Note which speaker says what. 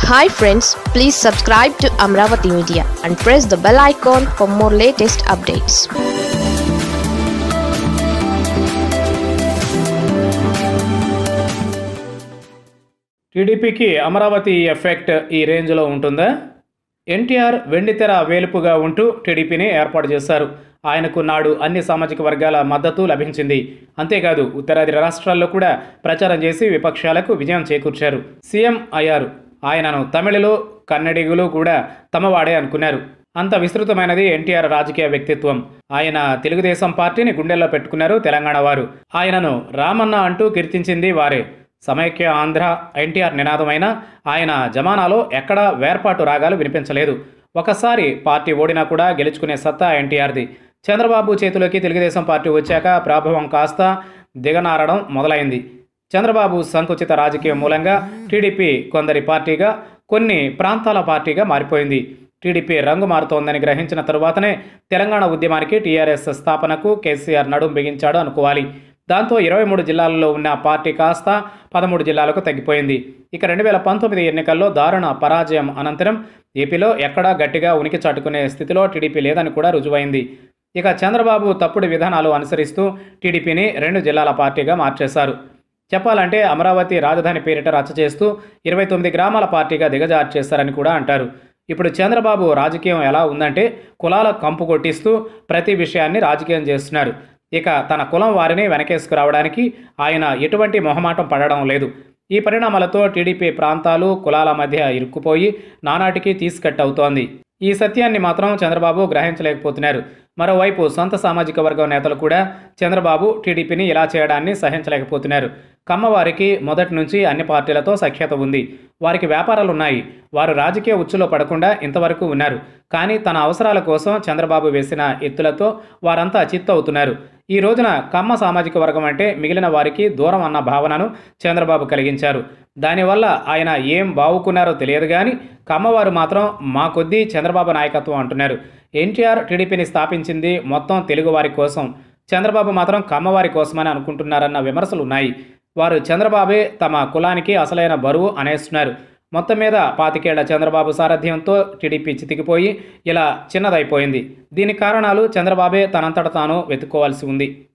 Speaker 1: hi friends please subscribe to Amaravati media and press the bell icon for more latest updates
Speaker 2: టీడీపీకి Amaravati effect ఈ రేంజ్లో ఉంటుందా ఎన్టీఆర్ వెండితెర వేలుపుగా ఉంటూ టీడీపీని ఏర్పాటు చేశారు ఆయనకు నాడు అన్ని సామాజిక వర్గాల మద్దతు లభించింది అంతేకాదు ఉత్తరాది రాష్ట్రాల్లో కూడా ప్రచారం చేసి విపక్షాలకు విజయం చేకూర్చారు సీఎం అయ్యారు ఆయనను తమిళులు కన్నడిగులు కూడా తమవాడే అనుకున్నారు అంత విస్తృతమైనది ఎన్టీఆర్ రాజకీయ వ్యక్తిత్వం ఆయన తెలుగుదేశం పార్టీని గుండెల్లో పెట్టుకున్నారు తెలంగాణ వారు ఆయనను రామన్న అంటూ కీర్తించింది వారే సమైక్య ఆంధ్ర ఎన్టీఆర్ నినాదమైన ఆయన జమానాలో ఎక్కడా వేర్పాటు రాగాలు వినిపించలేదు ఒకసారి పార్టీ ఓడినా కూడా గెలుచుకునే సత్తా ఎన్టీఆర్ది చంద్రబాబు చేతిలోకి తెలుగుదేశం పార్టీ వచ్చాక ప్రభావం కాస్త దిగనారడం మొదలైంది చంద్రబాబు సంకుచిత రాజకీయం మూలంగా టీడీపీ కొందరి పార్టీగా కొన్ని ప్రాంతాల పార్టీగా మారిపోయింది టీడీపీ రంగు మారుతోందని గ్రహించిన తరువాతనే తెలంగాణ ఉద్యమానికి టీఆర్ఎస్ స్థాపనకు కేసీఆర్ నడుం బిగించాడు అనుకోవాలి దాంతో ఇరవై మూడు జిల్లాల్లో ఉన్న పార్టీ కాస్త పదమూడు జిల్లాలకు తగ్గిపోయింది ఇక రెండు వేల పంతొమ్మిది ఎన్నికల్లో దారుణ పరాజయం అనంతరం ఏపీలో ఎక్కడా గట్టిగా ఉనికి చాటుకునే స్థితిలో టీడీపీ లేదని కూడా రుజువైంది ఇక చంద్రబాబు తప్పుడు విధానాలు అనుసరిస్తూ టీడీపీని రెండు జిల్లాల పార్టీగా మార్చేశారు చెప్పాలంటే అమరావతి రాజధాని పేరిట రచ్చ చేస్తూ ఇరవై తొమ్మిది గ్రామాల పార్టీగా దిగజార్చేశారని కూడా అంటారు ఇప్పుడు చంద్రబాబు రాజకీయం ఎలా ఉందంటే కులాల కంపు కొట్టిస్తూ ప్రతి విషయాన్ని రాజకీయం చేస్తున్నారు ఇక తన కులం వారిని వెనకేసుకురావడానికి ఆయన ఎటువంటి మొహమాటం పడడం లేదు ఈ పరిణామాలతో టీడీపీ ప్రాంతాలు కులాల మధ్య ఇరుక్కుపోయి నానాటికి తీసుకట్టవుతోంది ఈ సత్యాన్ని మాత్రం చంద్రబాబు గ్రహించలేకపోతున్నారు మరోవైపు సొంత సామాజిక వర్గం నేతలు కూడా చంద్రబాబు టీడీపీని ఇలా చేయడాన్ని సహించలేకపోతున్నారు కమ్మవారికి మొదటి నుంచి అన్ని పార్టీలతో సఖ్యత ఉంది వారికి వ్యాపారాలు ఉన్నాయి వారు రాజకీయ ఉచ్చులో పడకుండా ఇంతవరకు ఉన్నారు కానీ తన అవసరాల కోసం చంద్రబాబు వేసిన ఎత్తులతో వారంతా చిత్తవుతున్నారు ఈ రోజున కమ్మ సామాజిక వర్గం అంటే మిగిలిన వారికి దూరం అన్న భావనను చంద్రబాబు కలిగించారు దానివల్ల ఆయన ఏం బావుకున్నారో తెలియదు కానీ కమ్మవారు మాత్రం మా కొద్దీ చంద్రబాబు నాయకత్వం అంటున్నారు ఎన్టీఆర్ టీడీపీని స్థాపించింది మొత్తం తెలుగు వారి కోసం చంద్రబాబు మాత్రం కమ్మవారి కోసమని అనుకుంటున్నారన్న విమర్శలు ఉన్నాయి వారు చంద్రబాబే తమ కులానికి అసలైన బరువు అనేస్తున్నారు మొత్తం మీద పాతికేళ్ల చంద్రబాబు సారథ్యంతో టీడీపీ చితికిపోయి ఇలా చిన్నదైపోయింది దీని కారణాలు చంద్రబాబే తనంతట తాను వెతుక్కోవాల్సి ఉంది